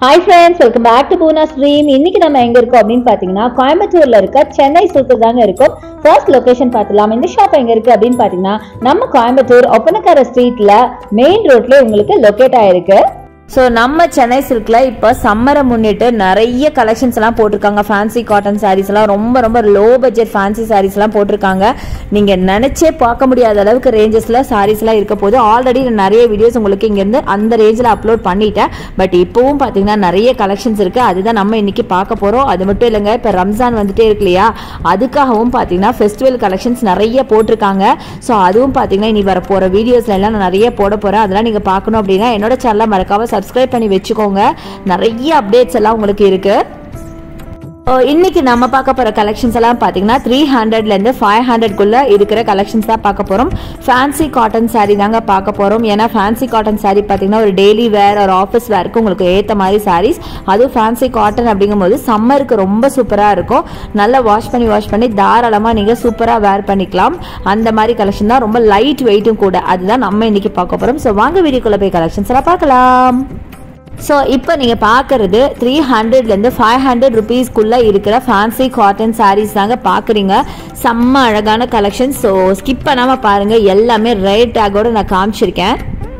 hi friends welcome back to Poona stream இன்னைக்கு நம்ம எங்க இருக்கோம் அப்படின்னு பாத்தீங்கன்னா கோயம்புத்தூர்ல இருக்க சென்னை சில்க்கு தாங்க இருக்கும் ஃபர்ஸ்ட் லொகேஷன் பார்த்துலாம் இந்த ஷாப் எங்க இருக்கு அப்படின்னு பாத்தீங்கன்னா நம்ம கோயம்புத்தூர் ஒப்பனக்கார ஸ்ட்ரீட்ல மெயின் ரோட்ல உங்களுக்கு லொக்கேட் ஆயிருக்கு ஸோ நம்ம சென்னை சில்க்ல இப்போ சம்மரை முன்னிட்டு நிறைய கலெக்ஷன்ஸ் எல்லாம் போட்டிருக்காங்க ஃபேன்சி காட்டன் சாரீஸ் எல்லாம் ரொம்ப ரொம்ப லோ பட்ஜெட் ஃபேன்சி சாரீஸ் எல்லாம் போட்டிருக்காங்க நீங்க நினைச்சே பார்க்க முடியாத அளவுக்கு ரேஞ்சஸ்ல சாரீஸ் எல்லாம் இருக்க போது ஆல்ரெடி நிறைய வீடியோஸ் உங்களுக்கு இங்க இருந்து அந்த ரேஞ்சில் அப்லோட் பண்ணிட்டேன் பட் இப்பவும் பாத்தீங்கன்னா நிறைய கலெக்ஷன்ஸ் இருக்கு அதுதான் நம்ம இன்னைக்கு பார்க்க போறோம் அது மட்டும் இல்லைங்க இப்போ ரம்ஜான் வந்துட்டே இருக்கு இல்லையா அதுக்காகவும் பாத்தீங்கன்னா ஃபெஸ்டிவல் கலெக்ஷன்ஸ் நிறைய போட்டிருக்காங்க ஸோ அதுவும் பாத்தீங்கன்னா இனி வர போற வீடியோஸ்ல எல்லாம் நான் நிறைய போட போறேன் அதெல்லாம் நீங்க பார்க்கணும் அப்படின்னா என்னோட சேனலை மறக்காம சப்ஸ்கிரைப் பண்ணி வச்சுக்கோங்க நிறைய அப்டேட்ஸ் எல்லாம் உங்களுக்கு இருக்கு ஓ, இன்னைக்கு நம்ம பார்க்க போற கலெக்ஷன்ஸ் எல்லாம் பாத்தீங்கன்னா த்ரீ ஹண்ட்ரட்ல இருந்து ஃபைவ் ஹண்ட்ரட்குள்ள இருக்கிற கலெக்ஷன்ஸ் தான் பார்க்க போறோம் ஃபேன்சி காட்டன் saree தாங்க பார்க்க போறோம் ஏன்னா ஃபேன்சி காட்டன் saree பாத்தீங்கன்னா ஒரு டெய்லி வேர் ஒரு ஆஃபீஸ் வேருக்கு உங்களுக்கு ஏத்த மாதிரி sarees அதுவும் ஃபேன்சி காட்டன் அப்படிங்கும்போது சம்மருக்கு ரொம்ப சூப்பரா இருக்கும் நல்லா வாஷ் பண்ணி வாஷ் பண்ணி தாராளமா நீங்க சூப்பரா வேர் பண்ணிக்கலாம் அந்த மாதிரி கலெக்ஷன் தான் ரொம்ப லைட் வெயிட்டும் கூட அதுதான் நம்ம இன்னைக்கு பார்க்க போறோம் ஸோ வாங்க வீடியோக்குள்ள போய் கலெக்ஷன்ஸ் எல்லாம் பார்க்கலாம் ஸோ இப்போ நீங்கள் பார்க்குறது த்ரீ ஹண்ட்ரட்லேருந்து ஃபைவ் ஹண்ட்ரட் ருபீஸ்க்குள்ளே இருக்கிற ஃபேன்சி காட்டன் சாரீஸ் தாங்க பார்க்குறீங்க செம்ம அழகான கலெக்ஷன் ஸோ ஸ்கிப் பண்ணாமல் பாருங்கள் எல்லாமே ரேட் டேக்கோட நான் காமிச்சிருக்கேன்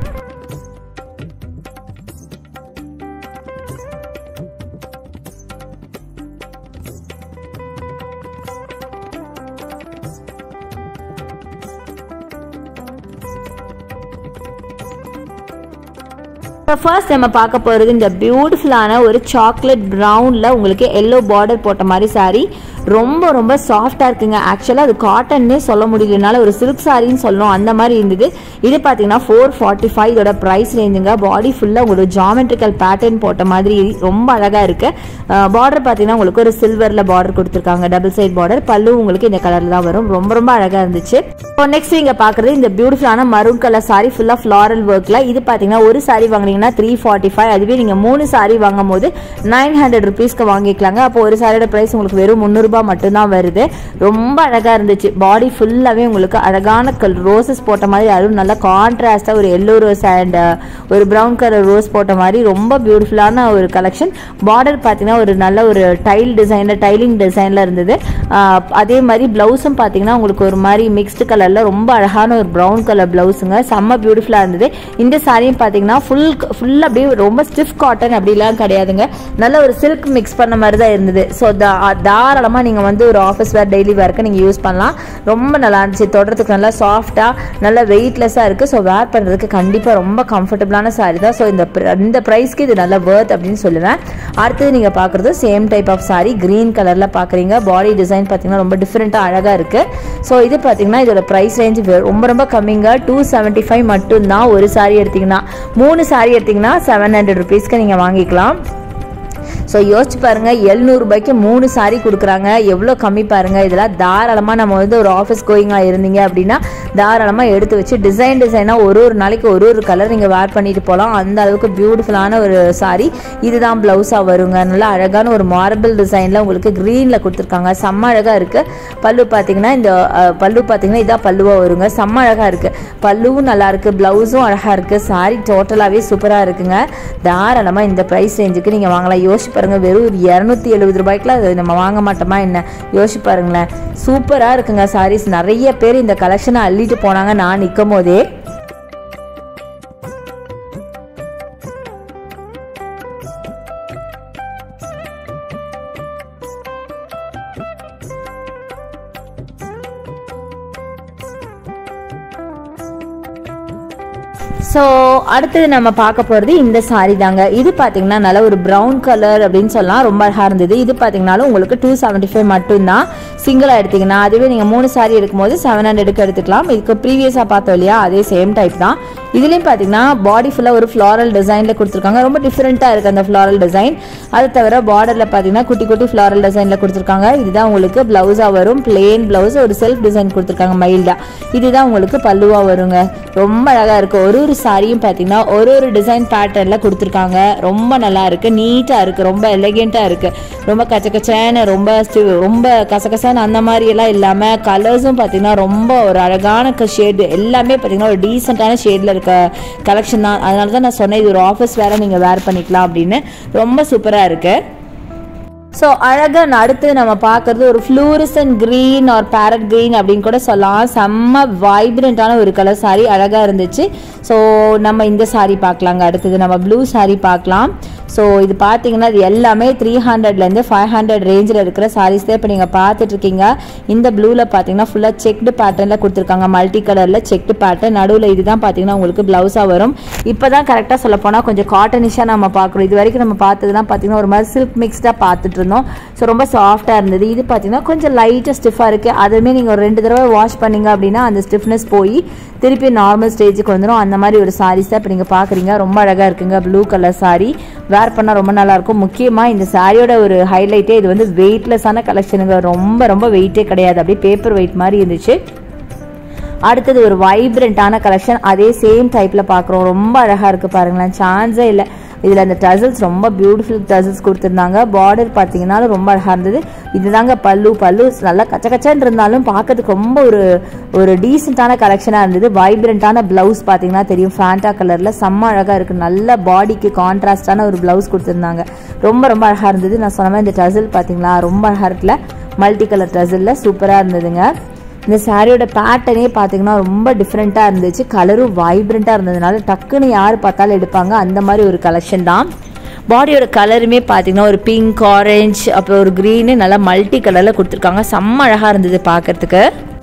ஃபர்ஸ்ட் நம்ம பார்க்க போகிறது இந்த பியூட்டிஃபுல்லான ஒரு சாக்லேட் ப்ரௌனில் உங்களுக்கு எல்லோ பார்டர் போட்ட மாதிரி saree ரொம்ப ரொம்ப சாஃப்டாக இருக்குங்க ஆக்சுவலாக அது காட்டன்னே சொல்ல முடியலனால ஒரு சில்க் சாரின்னு சொல்லணும் அந்த மாதிரி இருந்தது இது பார்த்தீங்கன்னா ஃபோர் ஃபார்ட்டி ஃபைவ் இதோட ப்ரைஸ் ரேஞ்சுங்க பாடி ஃபுல்லாக உங்களுக்கு ஜாமெட்ரிக்கல் பேட்டர்ன் போட்ட மாதிரி ரொம்ப அழகாக இருக்கு பார்டர் பார்த்தீங்கன்னா உங்களுக்கு ஒரு சில்வரில் பார்டர் கொடுத்துருக்காங்க டபுள் சைட் பார்டர் பல்லு உங்களுக்கு இந்த கலரில் தான் வரும் ரொம்ப ரொம்ப அழகாக இருந்துச்சு இப்போ நெக்ஸ்ட் நீங்கள் பார்க்குறது இந்த பியூட்டிஃபுல்லான மரூன் கலர் சாரி ஃபுல்லாக ஃப்ளாரல் ஒர்க்கில் இது பார்த்தீங்கன்னா ஒரு சாரி வாங்குனீங்கன்னா த்ரீ ஃபார்ட்டி ஃபைவ் அதுவே நீங்கள் மூணு சாரி வாங்கும் போது நைன் ஹண்ட்ரட் ருபீஸ்க்கு வாங்கிக்கலாங்க அப்போ ஒரு சாரியோட ப்ரைஸ் உங்களுக்கு வெறும் முந்நூறுபா மட்டும்தான் வருது ரொம்ப அழகாக இருந்துச்சு பாடி ஃபுல்லாகவே உங்களுக்கு அழகான கல் ரோசஸ் போட்ட மாதிரி அதுவும் நல்லா கான்ட்ராஸ்டாக ஒரு எல்லோ ரோஸ் அண்ட் ஒரு ப்ரௌன் கலர் ரோஸ் போட்ட மாதிரி ரொம்ப பியூட்டிஃபுல்லான ஒரு கலெக்ஷன் பார்டர் பார்த்தீங்கன்னா ஒரு நல்ல ஒரு டைல் டிசைனில் டைலிங் டிசைனில் இருந்தது ஆஹ் அதே மாதிரி ப்ளவுஸும் பார்த்தீங்கன்னா உங்களுக்கு ஒரு மாதிரி மிக்ஸ்டு கலரில் ரொம்ப அழகான ஒரு ப்ரௌன் கலர் ப்ளவுஸுங்க செம்ம பியூட்டிஃபுல்லாக இருந்தது இந்த சாரியும் பார்த்தீங்கன்னா ஃபுல் ஃபுல் அப்படியே ரொம்ப ஸ்டிஃப் காட்டன் அப்படிலாம் கிடையாதுங்க நல்ல ஒரு சில்க் மிக்ஸ் பண்ண மாதிரி தான் இருந்தது ஸோ தாராளமாக நீங்கள் வந்து ஒரு ஆஃபீஸ் வேர் டெய்லி வேர்க்கு நீங்கள் யூஸ் பண்ணலாம் ரொம்ப நல்லா இருந்துச்சு தொடறதுக்கு நல்லா சாஃப்டாக நல்லா வெயிட்லெஸ்ஸாக இருக்குது ஸோ வேர் பண்ணுறதுக்கு கண்டிப்பாக ரொம்ப கம்ஃபர்டபுளான சாரி தான் ஸோ இந்த pr- இந்த ப்ரைஸ்க்கு இது நல்ல worth அப்படின்னு சொல்லுவேன் அடுத்தது நீங்கள் பார்க்குறது same type of sari green கலரில் பார்க்குறீங்க பாடி டிசைன் பார்த்தீங்கன்னா ரொம்ப டிஃப்ரெண்ட்டாக அழகாக இருக்குது ஸோ இது பார்த்தீங்கன்னா இதோட ப்ரைஸ் ரேஞ்ச் ரொம்ப ரொம்ப கம்மிங்க டூ செவன்ட்டி ஃபைவ் மட்டும்தான் ஒரு சாரி எடுத்தீங்கன்னா மூணு சாரி எடுத்தீங்கன்னா செவன் ஹண்ட்ரட் ருபீஸ்க்கு நீங்கள் வாங்கிக்கலாம் ஸோ யோசிச்சு பாருங்க எழுநூறு ரூபாய்க்கு மூணு சாரி கொடுக்குறாங்க எவ்வளோ கம்மி பாருங்க இதெல்லாம் தாராளமாக நம்ம வந்து ஒரு ஆஃபீஸ் கோயிங்காக இருந்தீங்க அப்படின்னா தாராளமாக எடுத்து வச்சு டிசைன் டிசைனாக ஒரு ஒரு நாளைக்கு ஒரு ஒரு கலர் நீங்கள் வேர் பண்ணிட்டு போகலாம் அந்த அளவுக்கு பியூட்டிஃபுல்லான ஒரு சாரி இதுதான் ப்ளவுஸாக வருங்க நல்லா அழகான ஒரு மார்பிள் டிசைனில் உங்களுக்கு க்ரீனில் கொடுத்துருக்காங்க செம்ம அழகாக இருக்குது பல்லு பார்த்தீங்கன்னா இந்த அஹ், பல்லு பார்த்தீங்கன்னா இதான் பல்லுவாக வருங்க செம்ம அழகாக இருக்குது பல்லுவும் நல்லா இருக்குது ப்ளவுஸும் அழகாக இருக்குது சாரி டோட்டலாகவே சூப்பராக இருக்குங்க தாராளமாக இந்த ப்ரைஸ் ரேஞ்சுக்கு நீங்கள் வாங்கலாம் யோசிச்சு பாருங்க வெறும் ஒரு இரநூத்தி எழுபது ரூபாய்க்குலாம் அது நம்ம வாங்க மாட்டோமா என்ன யோசிச்சு பாருங்களேன் சூப்பராக இருக்குங்க சாரீஸ் நிறைய பேர் இந்த கலெக்ஷனை அள்ளிட்டு போனாங்க நான் நிற்கும் போதே ஸோ அடுத்தது நம்ம பார்க்க போகிறது இந்த saree தாங்க இது பார்த்தீங்கன்னா நல்ல ஒரு ப்ரௌன் கலர் அப்படின்னு சொல்லலாம் ரொம்ப அழகாக இருந்தது இது பார்த்தீங்கன்னாலும் உங்களுக்கு டூ செவன்ட்டி ஃபைவ் மட்டும்தான் சிங்கிளாக எடுத்தீங்கன்னா அதுவே நீங்கள் மூணு saree எடுக்கும்போது செவன் ஹண்ட்ரடுக்கு எடுத்துக்கலாம் இதுக்கு ப்ரீவியஸாக பார்த்தோம் இல்லையா அதே சேம் டைப் தான் இதுலேயும் பார்த்தீங்கன்னா பாடி ஃபுல்லாக ஒரு ஃப்ளாரல் டிசைனில் கொடுத்துருக்காங்க ரொம்ப டிஃப்ரெண்ட்டாக இருக்குது அந்த ஃப்ளாரல் டிசைன் அது தவிர பார்டரில் பார்த்தீங்கன்னா குட்டி குட்டி ஃப்ளாரல் டிசைனில் கொடுத்துருக்காங்க இதுதான் உங்களுக்கு ப்ளவுஸாக வரும் பிளேன் ப்ளவுஸ் ஒரு செல்ஃப் டிசைன் கொடுத்துருக்காங்க மைல்டாக இதுதான் உங்களுக்கு பல்லுவாக வருங்க ரொம்ப அழகாக இருக்குது ஒரு ஒரு சாரியும் பார்த்தீங்கன்னா ஒரு ஒரு டிசைன் பேட்டர்னில் கொடுத்துருக்காங்க ரொம்ப நல்லா இருக்கு நீட்டாக இருக்குது ரொம்ப எலகெண்ட்டாக இருக்குது ரொம்ப கச்ச கச்சேன்னு ரொம்ப sti- ரொம்ப கசகசான்னு அந்த மாதிரி எல்லாம் இல்லாமல் கலர்ஸும் பார்த்தீங்கன்னா ரொம்ப ஒரு அழகான ஷேடு எல்லாமே பார்த்தீங்கன்னா ஒரு டீசெண்டான ஷேடில் இருக்கு இருக்க கலெக்ஷன் தான் அதனால தான் நான் சொன்னேன் இது ஒரு ஆஃபீஸ் வேறு நீங்கள் வேர் பண்ணிக்கலாம் அப்படின்னு ரொம்ப சூப்பராக இருக்குது ஸோ அழகாக நான் அடுத்து நம்ம பார்க்கறது ஒரு fluorescent green or parrot green அப்படின்னு கூட சொல்லலாம் செம்ம வைப்ரண்ட்டான ஒரு கலர் saree அழகாக இருந்துச்சு ஸோ நம்ம இந்த saree பார்க்கலாங்க அடுத்தது நம்ம ப்ளூ saree பார்க்கலாம் ஸோ இது பார்த்தீங்கன்னா இது எல்லாமே த்ரீ ஹண்ட்ரட்லேருந்து ஃபைவ் ஹண்ட்ரட் ரேஞ்சில் இருக்கிற சாரீஸ் தான் இப்போ நீங்கள் பார்த்துட்டு இருக்கீங்க இந்த ப்ளூவில் பார்த்தீங்கன்னா ஃபுல்லாக செக்டு பேட்டர்னில் கொடுத்துருக்காங்க மல்டி கலரில் செக்டு பேட்டர்ன் நடுவில் இதுதான் பார்த்தீங்கன்னா உங்களுக்கு ப்ளவுஸாக வரும் இப்போ தான் கரெக்டாக சொல்ல போனால் கொஞ்சம் காட்டனிஷாக நம்ம பார்க்குறோம் இது வரைக்கும் நம்ம பார்த்ததுலாம் பார்த்தீங்கன்னா ஒரு மாதிரி சில்க் மிக்ஸ்டாக பார்த்துட்டு இருந்தோம் ஸோ ரொம்ப சாஃப்டாக இருந்தது இது பார்த்தீங்கன்னா கொஞ்சம் லைட்டாக ஸ்டிஃபாக இருக்குது அதுவுமே நீங்கள் ஒரு ரெண்டு தடவை வாஷ் பண்ணீங்க அப்படின்னா அந்த ஸ்டிஃப்னஸ் போய் திருப்பி நார்மல் ஸ்டேஜுக்கு வந்துடும் அந்த மாதிரி ஒரு சாரீஸ் தான் இப்போ நீங்கள் பார்க்குறீங்க ரொம்ப அழகாக இருக்குங்க ப்ளூ கலர் saree வேர் பண்ணால் ரொம்ப நல்லாயிருக்கும் முக்கியமாக இந்த சாரியோட ஒரு ஹைலைட்டே இது வந்து வெயிட்லெஸ்ஸான கலெக்ஷனுங்க ரொம்ப ரொம்ப வெயிட்டே கிடையாது அப்படியே பேப்பர் வெயிட் மாதிரி இருந்துச்சு அடுத்தது ஒரு வைப்ரண்ட்டான கலெக்ஷன் அதே சேம் டைப்பில் பார்க்குறோம் ரொம்ப அழகாக இருக்குது பாருங்களேன் சான்ஸே இல்லை இதில் அந்த டசல்ஸ் ரொம்ப பியூட்டிஃபுல் டசல்ஸ் கொடுத்துருந்தாங்க பார்டர் பார்த்தீங்கன்னாலும் ரொம்ப அழகாக இருந்தது இதுதாங்க பல்லு பல்லு நல்லா கச்ச கச்சன்னு இருந்தாலும் பார்க்கறதுக்கு ரொம்ப ஒரு ஒரு டீசெண்டான கலெக்ஷனாக இருந்தது வைப்ரண்ட்டான ப்ளவுஸ் பார்த்தீங்கன்னா தெரியும் ஃபேண்டா கலரில் செம்ம அழகாக இருக்குது நல்ல பாடிக்கு கான்ட்ராஸ்டான ஒரு ப்ளவுஸ் கொடுத்துருந்தாங்க ரொம்ப ரொம்ப அழகாக இருந்தது நான் சொன்ன மாதிரி இந்த டசல் பார்த்தீங்களா ரொம்ப அழகாக இருக்குல்ல மல்டி கலர் டசலில் சூப்பராக இருந்ததுங்க இந்த சாரியோட பேட்டர்னே பார்த்தீங்கன்னா ரொம்ப டிஃப்ரெண்ட்டாக இருந்துச்சு கலரும் வைப்ரண்ட்டாக இருந்ததுனால டக்குன்னு யார் பார்த்தாலும் எடுப்பாங்க அந்த மாதிரி ஒரு கலெக்ஷன் தான் பாடியோட கலருமே பார்த்தீங்கன்னா ஒரு பிங்க் ஆரஞ்சு அப்புறம் ஒரு க்ரீனு நல்லா மல்டி கலரில் கொடுத்துருக்காங்க செம்ம அழகாக இருந்தது பார்க்கறதுக்கு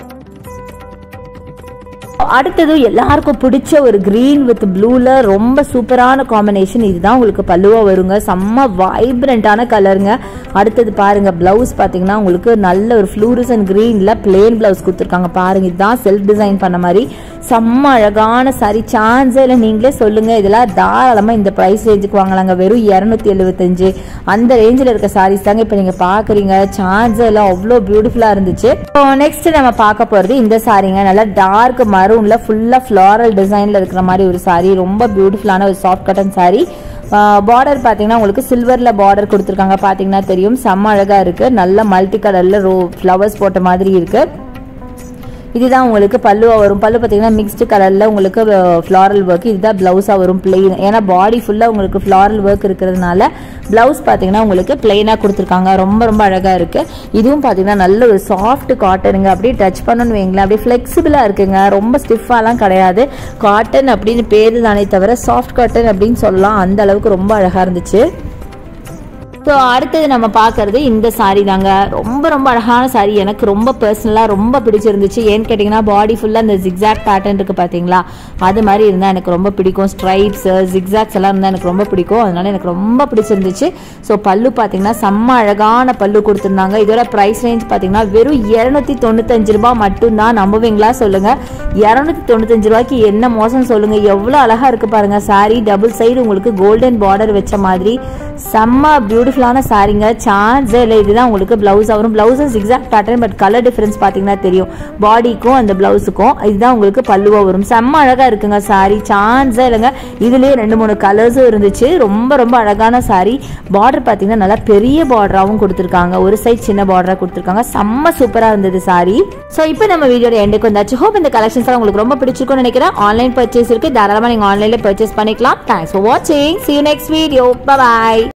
அடுத்தது எல்லாருக்கும் பிடிச்ச ஒரு க்ரீன் வித் ப்ளூவில் ரொம்ப சூப்பரான காம்பினேஷன் இதுதான் உங்களுக்கு பல்லுவாக வருங்க செம்ம வைப்ரண்ட்டான கலருங்க அடுத்தது பாருங்க ப்ளவுஸ் பார்த்தீங்கன்னா உங்களுக்கு நல்ல ஒரு ஃப்ளூரிசன் க்ரீனில் பிளேன் ப்ளவுஸ் கொடுத்துருக்காங்க பாருங்க இதுதான் செல்ஃப் டிசைன் பண்ண மாதிரி செம்ம அழகான சாரி சான்ஸே இல்லை நீங்களே சொல்லுங்க இதெல்லாம் தாராளமாக இந்த ப்ரைஸ் ரேஞ்சுக்கு வாங்கலாங்க வெறும் இரநூத்தி எழுபத்தஞ்சு அந்த ரேஞ்சில் இருக்க சாரீஸ் தாங்க இப்போ நீங்கள் பார்க்குறீங்க சான்ஸே எல்லாம் அவ்வளோ பியூட்டிஃபுல்லாக இருந்துச்சு இப்போ நெக்ஸ்ட் நம்ம பார்க்க போகிறது இந்த சாரீங்க நல்லா டார்க் மரூன்ல ஃபுல்லாக ஃப்ளாரல் டிசைனில் இருக்கிற மாதிரி ஒரு சாரீ ரொம்ப பியூட்டிஃபுல்லான ஒரு சாஃப்ட் கட்டன் சாரீ பார்டர் பார்த்தீங்கன்னா உங்களுக்கு சில்வரில் பார்டர் கொடுத்துருக்காங்க பார்த்தீங்கன்னா தெரியும் செம்ம அழகாக இருக்குது நல்ல மல்டி கலரில் ரோ ஃப்ளவர்ஸ் போட்ட மாதிரி இருக்குது இதுதான் உங்களுக்கு பல்லுவா வரும் பல்லு பார்த்தீங்கன்னா மிக்ஸ்டு கலரில் உங்களுக்கு ஃப்ளாரல் ஒர்க் இதுதான் ப்ளவுஸாக வரும் பிளெயின் ஏன்னா பாடி ஃபுல்லாக உங்களுக்கு ஃப்ளாரல் ஒர்க் இருக்கிறதுனால ப்ளவுஸ் பார்த்தீங்கன்னா உங்களுக்கு பிளெயினாக கொடுத்துருக்காங்க ரொம்ப ரொம்ப அழகாக இருக்குது இதுவும் பார்த்தீங்கன்னா நல்ல ஒரு சாஃப்ட் காட்டனுங்க அப்படியே டச் பண்ணணும்னு வைங்களேன் அப்படியே ஃப்ளெக்சிபிளாக இருக்குங்க ரொம்ப ஸ்டிஃபாலாம் கிடையாது காட்டன் அப்படின்னு பேரு தானே தவிர சாஃப்ட் காட்டன் அப்படின்னு சொல்லலாம் அந்த அளவுக்கு ரொம்ப அழகாக இருந்துச்சு ஸோ அடுத்தது நம்ம பார்க்கறது இந்த சாரீ தாங்க ரொம்ப ரொம்ப அழகான சாரீ எனக்கு ரொம்ப பர்சனலாக ரொம்ப பிடிச்சிருந்துச்சு ஏன்னு கேட்டிங்கன்னா பாடி ஃபுல்லாக இந்த ஜிக்ஸாக் பேட்டர்ன் இருக்குது பார்த்தீங்களா அது மாதிரி இருந்தால் எனக்கு ரொம்ப பிடிக்கும் ஸ்ட்ரைப்ஸ் ஜிக்ஸாக்ஸ் எல்லாம் இருந்தால் எனக்கு ரொம்ப பிடிக்கும் அதனால எனக்கு ரொம்ப பிடிச்சிருந்துச்சு ஸோ பல்லு பார்த்தீங்கன்னா செம்ம அழகான பல்லு கொடுத்துருந்தாங்க இதோட ப்ரைஸ் ரேஞ்ச் பார்த்தீங்கன்னா வெறும் இரநூத்தி தொண்ணூத்தஞ்சு ரூபாய் மட்டும்தான் நம்புவீங்களா சொல்லுங்கள் இரநூத்தி தொண்ணூத்தஞ்சு ரூபாய்க்கு என்ன மோசம் சொல்லுங்கள் எவ்வளோ அழகாக இருக்குது பாருங்கள் சாரீ டபுள் சைடு உங்களுக்கு கோல்டன் பார்டர் வச்ச மாதிரி செம்ம பியூட்டிஃபுல்லான சாரீங்க சான்ஸே இல்லை இதுதான் உங்களுக்கு ப்ளவுஸ் வரும் ப்ளவுஸும் exact pattern but colour difference பார்த்தீங்கன்னா தெரியும் பாடிக்கும் அந்த ப்ளவுஸுக்கும் இதுதான் உங்களுக்கு பல்லுவாக வரும் செம்ம அழகாக இருக்குங்க சாரீ சான்ஸே இல்லைங்க இதுலேயே ரெண்டு மூணு கலர்ஸும் இருந்துச்சு ரொம்ப ரொம்ப அழகான சாரீ பார்டர் பார்த்தீங்கன்னா நல்லா பெரிய பார்டராகவும் கொடுத்துருக்காங்க ஒரு சைட் சின்ன பார்டராக கொடுத்துருக்காங்க செம்ம சூப்பராக இருந்தது சாரீ ஸோ இப்போ நம்ம வீடியோட எண்டுக்கு வந்தாச்சு ஹோப் இந்த கலெக்ஷன்ஸ் உங்களுக்கு ரொம்ப பிடிச்சிருக்கும்னு நினைக்கிறேன் ஆன்லைன் பர்ச்சேஸ் இருக்கு தாராளமாக நீங்கள் ஆன்லைனில் பர்ச்சேஸ் பண்ணிக்கலாம் தேங்க்ஸ் ஃபார் வாட்சிங் see you next video bye